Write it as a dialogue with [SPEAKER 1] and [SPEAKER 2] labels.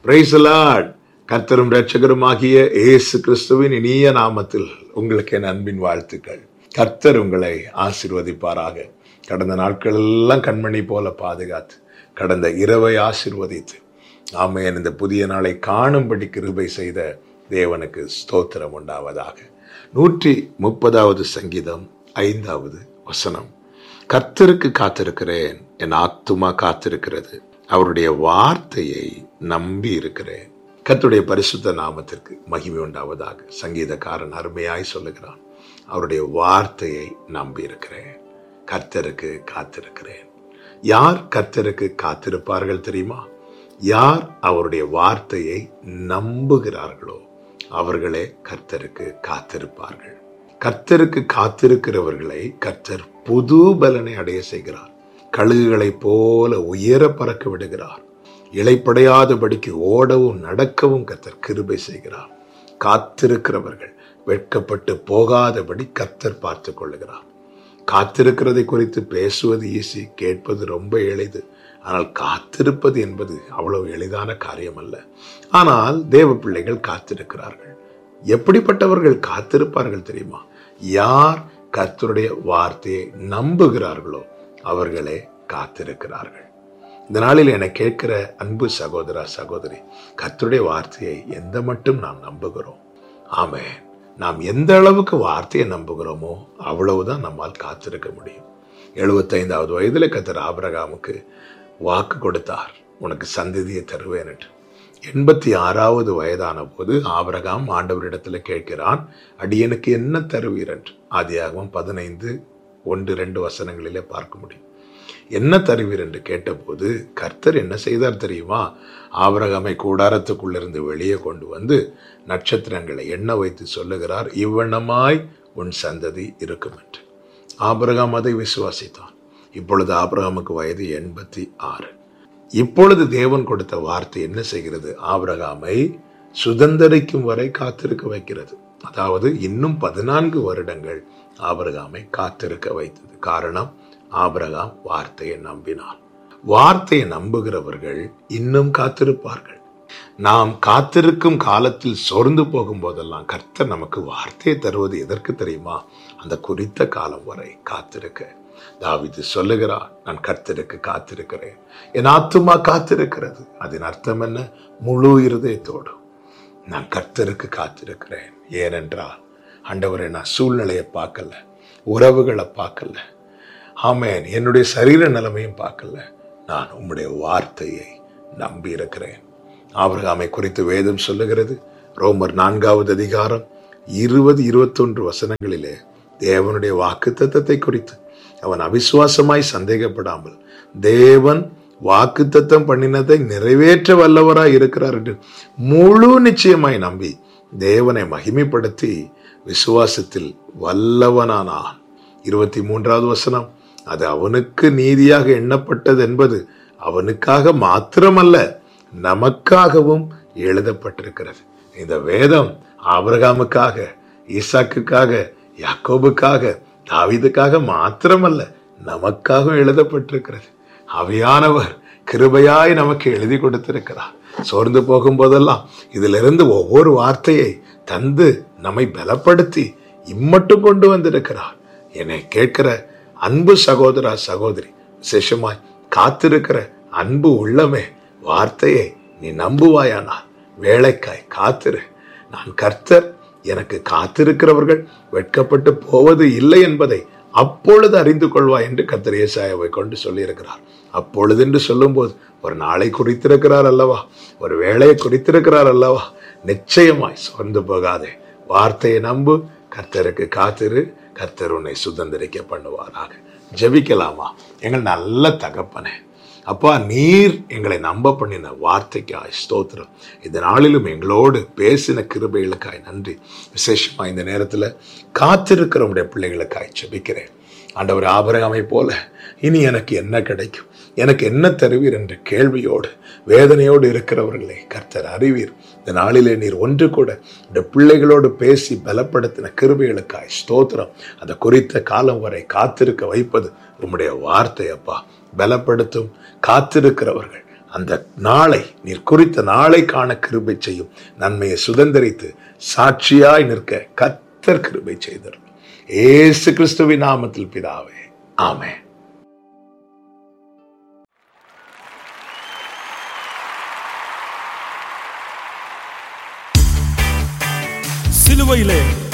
[SPEAKER 1] price Lord கர்த்தரும் ரட்சகருமாகிய இயேசு கிறிஸ்துவின் இனிய நாமத்தில் உங்களுக்கு என் அன்பின் வாழ்த்துக்கள் கர்த்தர் உங்களை ஆசிர்வதிப்பாராக கடந்த நாட்கள் எல்லாம் கண்மணி போல பாதுகாத்து கடந்த இரவை ஆசிர்வதித்து ஆமையன் இந்த புதிய நாளை காணும்படி கிருபை செய்த தேவனுக்கு ஸ்தோத்திரம் உண்டாவதாக நூற்றி முப்பதாவது சங்கீதம் ஐந்தாவது வசனம் கர்த்தருக்கு காத்திருக்கிறேன் என் ஆத்துமா காத்திருக்கிறது அவருடைய வார்த்தையை நம்பி இருக்கிறேன் கர்த்தருடைய பரிசுத்த நாமத்திற்கு மகிமை உண்டாவதாக சங்கீதக்காரன் அருமையாய் சொல்லுகிறான் அவருடைய வார்த்தையை நம்பி இருக்கிறேன் கர்த்தருக்கு காத்திருக்கிறேன் யார் கர்த்தருக்கு காத்திருப்பார்கள் தெரியுமா யார் அவருடைய வார்த்தையை நம்புகிறார்களோ அவர்களே கர்த்தருக்கு காத்திருப்பார்கள் கர்த்தருக்கு காத்திருக்கிறவர்களை கர்த்தர் புது பலனை அடைய செய்கிறார் கழுகுகளைப் போல உயர பறக்க விடுகிறார் இலைப்படையாதபடிக்கு ஓடவும் நடக்கவும் கர்த்தர் கிருபை செய்கிறார் காத்திருக்கிறவர்கள் வெட்கப்பட்டு போகாதபடி கர்த்தர் பார்த்து கொள்ளுகிறார் காத்திருக்கிறதை குறித்து பேசுவது ஈஸி கேட்பது ரொம்ப எளிது ஆனால் காத்திருப்பது என்பது அவ்வளவு எளிதான காரியம் அல்ல ஆனால் தேவ பிள்ளைகள் காத்திருக்கிறார்கள் எப்படிப்பட்டவர்கள் காத்திருப்பார்கள் தெரியுமா யார் கர்த்தருடைய வார்த்தையை நம்புகிறார்களோ அவர்களே காத்திருக்கிறார்கள் இந்த நாளில் என கேட்கிற அன்பு சகோதரா சகோதரி கர்த்தருடைய வார்த்தையை எந்த மட்டும் நாம் நம்புகிறோம் ஆமே நாம் எந்த அளவுக்கு வார்த்தையை நம்புகிறோமோ அவ்வளவுதான் நம்மால் காத்திருக்க முடியும் எழுபத்தைந்தாவது வயதுல கத்தர் ஆபரகாமுக்கு வாக்கு கொடுத்தார் உனக்கு சந்ததியை தருவேன் என்று எண்பத்தி ஆறாவது வயதான போது ஆபரகாம் ஆண்டவரிடத்துல கேட்கிறான் அடியனுக்கு என்ன தருவீர் என்று ஆதியாகவும் பதினைந்து ஒன்று ரெண்டு வசனங்களிலே பார்க்க முடியும் என்ன தருவீர் என்று கேட்டபோது கர்த்தர் என்ன செய்தார் தெரியுமா ஆபரகாமை கூடாரத்துக்குள்ளிருந்து வெளியே கொண்டு வந்து நட்சத்திரங்களை எண்ண வைத்து சொல்லுகிறார் இவ்வண்ணமாய் உன் சந்ததி இருக்கும் என்று ஆபரகாம் அதை விசுவாசித்தான் இப்பொழுது ஆபரகாமுக்கு வயது எண்பத்தி ஆறு இப்பொழுது தேவன் கொடுத்த வார்த்தை என்ன செய்கிறது ஆபரகாமை சுதந்திரிக்கும் வரை காத்திருக்க வைக்கிறது அதாவது இன்னும் பதினான்கு வருடங்கள் ஆபரகாமை காத்திருக்க வைத்தது காரணம் ஆபரகாம் வார்த்தையை நம்பினார் வார்த்தையை நம்புகிறவர்கள் இன்னும் காத்திருப்பார்கள் நாம் காத்திருக்கும் காலத்தில் சோர்ந்து போகும் போதெல்லாம் கர்த்தர் நமக்கு வார்த்தையை தருவது எதற்கு தெரியுமா அந்த குறித்த காலம் வரை காத்திருக்க தாவிது சொல்லுகிறார் நான் கர்த்தருக்கு காத்திருக்கிறேன் என் ஆத்துமா காத்திருக்கிறது அதன் அர்த்தம் என்ன முழு இருதயத்தோடு நான் கர்த்தருக்கு காத்திருக்கிறேன் ஏனென்றால் ஆண்டவரை நான் சூழ்நிலையை பார்க்கல உறவுகளை பார்க்கல ஆமேன் என்னுடைய சரீர நிலைமையும் பார்க்கல நான் உம்முடைய வார்த்தையை நம்பி இருக்கிறேன் ஆபிரகாமை குறித்து வேதம் சொல்லுகிறது ரோமர் நான்காவது அதிகாரம் இருபது இருபத்தொன்று வசனங்களிலே தேவனுடைய வாக்கு தத்தத்தை குறித்து அவன் அவிசுவாசமாய் சந்தேகப்படாமல் தேவன் வாக்கு தத்தம் பண்ணினதை நிறைவேற்ற வல்லவராய் இருக்கிறார் என்று முழு நிச்சயமாய் நம்பி தேவனை மகிமைப்படுத்தி விசுவாசத்தில் வல்லவனானான் இருபத்தி மூன்றாவது வசனம் அது அவனுக்கு நீதியாக எண்ணப்பட்டது என்பது அவனுக்காக மாத்திரமல்ல நமக்காகவும் எழுதப்பட்டிருக்கிறது இந்த வேதம் ஆபிரகாமுக்காக ஈசாக்குக்காக யாக்கோபுக்காக தாவிதுக்காக மாத்திரமல்ல நமக்காகவும் எழுதப்பட்டிருக்கிறது அவையானவர் கிருபையாய் நமக்கு எழுதி கொடுத்திருக்கிறார் சோர்ந்து போகும்போதெல்லாம் இதிலிருந்து ஒவ்வொரு வார்த்தையை தந்து நம்மை பலப்படுத்தி இம்மட்டும் கொண்டு வந்திருக்கிறார் என்னை கேட்கிற அன்பு சகோதரா சகோதரி விசேஷமாய் காத்திருக்கிற அன்பு உள்ளமே வார்த்தையை நீ நம்புவாயானால் வேலைக்காய் காத்திரு நான் கர்த்தர் எனக்கு காத்திருக்கிறவர்கள் வெட்கப்பட்டு போவது இல்லை என்பதை அப்பொழுது அறிந்து கொள்வாய் என்று கர்த்தர் ஏசாயாவை கொண்டு சொல்லியிருக்கிறார் அப்பொழுது என்று சொல்லும்போது ஒரு நாளை குறித்திருக்கிறார் அல்லவா ஒரு வேலையை குறித்திருக்கிறார் அல்லவா நிச்சயமாய் சோர்ந்து போகாதே வார்த்தையை நம்பு கர்த்தருக்கு காத்திரு கர்த்தர் உன்னை சுதந்திரிக்க பண்ணுவாராக ஜெபிக்கலாமா எங்கள் நல்ல தகப்பனே அப்பா நீர் எங்களை நம்ப பண்ணின வார்த்தைக்காய் ஸ்தோத்திரம் இந்த நாளிலும் எங்களோடு பேசின கிருபைகளுக்காய் நன்றி விசேஷமா இந்த நேரத்தில் காத்திருக்கிறவருடைய பிள்ளைகளுக்காய் ஜெபிக்கிறேன் ஆண்டவர் ஆபரகாமை போல இனி எனக்கு என்ன கிடைக்கும் எனக்கு என்ன தருவீர் என்ற கேள்வியோடு வேதனையோடு இருக்கிறவர்களை கர்த்தர் அறிவீர் இந்த நாளிலே நீர் ஒன்று கூட இந்த பிள்ளைகளோடு பேசி பலப்படுத்தின கிருபைகளுக்காய் ஸ்தோத்திரம் அந்த குறித்த காலம் வரை காத்திருக்க வைப்பது உம்முடைய வார்த்தை அப்பா பலப்படுத்தும் காத்திருக்கிறவர்கள் அந்த நாளை நீர் குறித்த நாளை காண கிருபை செய்யும் நன்மையை சுதந்திரித்து சாட்சியாய் நிற்க கத்தர் கிருபை செய்தர் ஏசு கிறிஸ்துவின் நாமத்தில் பிதாவே ஆமென்
[SPEAKER 2] சிலுவையிலே